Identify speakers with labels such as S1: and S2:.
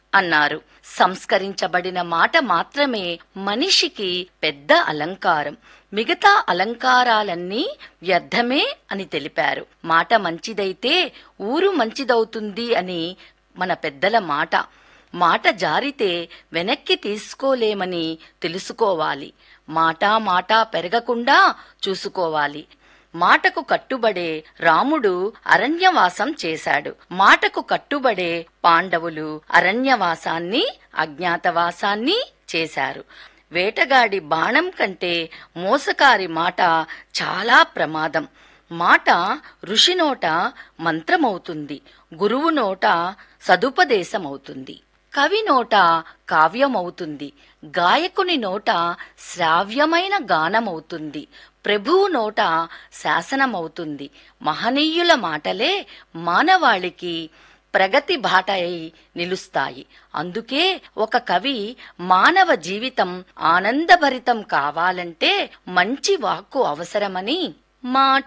S1: అన్నారు సంస్కరించబడిన మాట మాత్రమే మనిషికి పెద్ద అలంకారం మిగతా అలంకారాలన్నీ వ్యర్థమే అని తెలిపారు మాట మంచిదైతే ఊరు మంచిదవుతుంది అని మన పెద్దల మాట మాట జారితే వెనక్కి తీసుకోలేమని తెలుసుకోవాలి మాటా మాట పెరగకుండా చూసుకోవాలి మాటకు కట్టుబడే రాముడు అరణ్యవాసం చేశాడు మాటకు కట్టుబడే పాండవులు అరణ్యవాసాన్ని అజ్ఞాతవాసాన్ని చేశారు వేటగాడి బాణం కంటే మోసకారి మాట చాలా ప్రమాదం మాట ఋషి నోట మంత్రమవుతుంది గురువు నోట సదుపదేశమవుతుంది కవి నోట కావ్యమవుతుంది గాయకుని నోట శ్రావ్యమైన గానమవుతుంది ప్రభువు నోట శాసనమవుతుంది మహనీయుల మాటలే మానవాళికి ప్రగతి బాట అయి నిలుస్తాయి అందుకే ఒక కవి మానవ జీవితం ఆనందభరితం కావాలంటే మంచి వాక్కు అవసరమని మాట